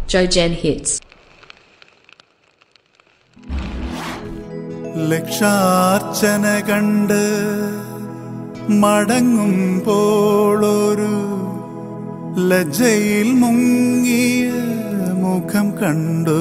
Jojen Hits. ലക്ഷാർച്ചന കണ്ട് മടങ്ങുമ്പോളൊരു ലജ്ജയിൽ മുങ്ങിയ മുഖം കണ്ടു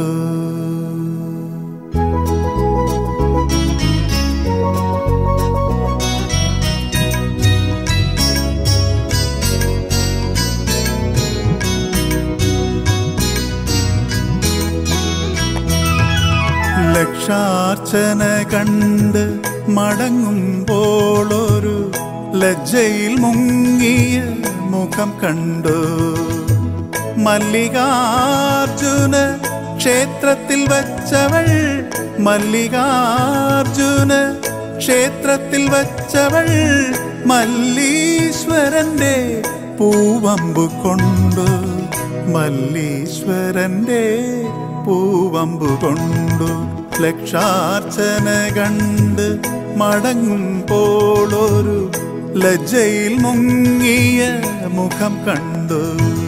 ലക്ഷാർച്ചന കണ്ട് മടങ്ങുമ്പോളൊരു ലജ്ജയിൽ മുങ്ങിയ മുഖം കണ്ടു മല്ലികാർജുന ക്ഷേത്രത്തിൽ വച്ചവൾ മല്ലികാർജുന ക്ഷേത്രത്തിൽ വച്ചവൾ മല്ലീശ്വരന്റെ പൂവമ്പു കൊണ്ടു മല്ലീശ്വരന്റെ പൂവമ്പു കൊണ്ടു ലക്ഷാർച്ചന കണ്ട് മടങ്ങുമ്പോളൊരു ലജ്ജയിൽ മുങ്ങിയ മുഖം കണ്ടു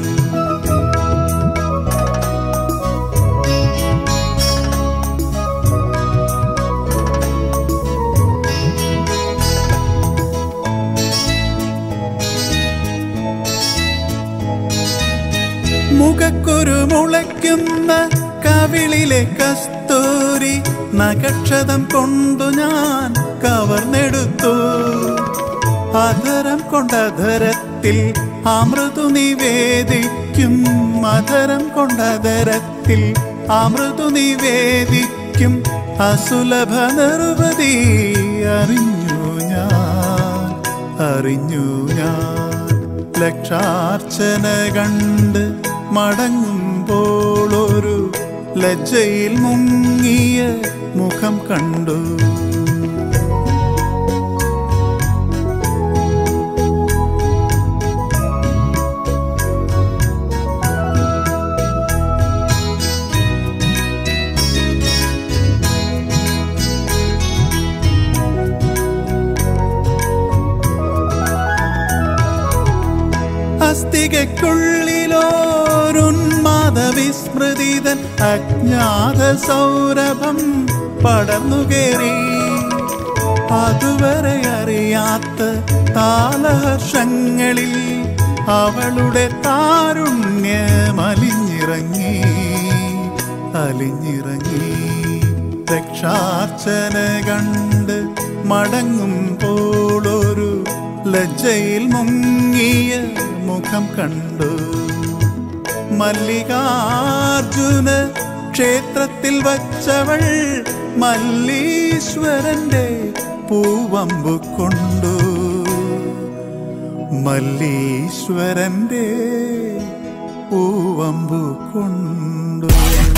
മുഖക്കുരു മുളയ്ക്കുന്ന കവിളിലെ കസ്തൂരി നഗക്ഷതം കൊണ്ടു ഞാൻ കവർന്നെടുത്തു അധരം കൊണ്ടധരത്തിൽ അമൃതു നിവേദിക്കും അധരം കൊണ്ടധരത്തിൽ അമൃതു നിവേദിക്കും അസുലഭ നിർവതി അറിഞ്ഞു ഞാൻ അറിഞ്ഞു ഞാൻ ലക്ഷാർച്ചന കണ്ട് മടങ്ങുമ്പോളൊരു ലജ്ജയിൽ മുങ്ങിയ മുഖം കണ്ടു അസ്ഥികയ്ക്കുള്ളിലോരുന്മാദ വിസ്മൃതിതൻ അജ്ഞാത സൗരഭം പടർന്നുകേറി അതുവരെ അറിയാത്ത താലഹർഷങ്ങളിൽ അവളുടെ താരുണ്യമലിഞ്ഞിറങ്ങി അലിഞ്ഞിറങ്ങി രക്ഷാർച്ചന കണ്ട് മടങ്ങുമ്പോളൊരു ലജ്ജയിൽ മുങ്ങിയ മുഖം കണ്ടു മല്ലികാർജുന ക്ഷേത്രത്തിൽ വച്ചവൾ മല്ലീശ്വരന്റെ പൂവമ്പു കൊണ്ടു മല്ലീശ്വരന്റെ പൂവമ്പു കൊണ്ടു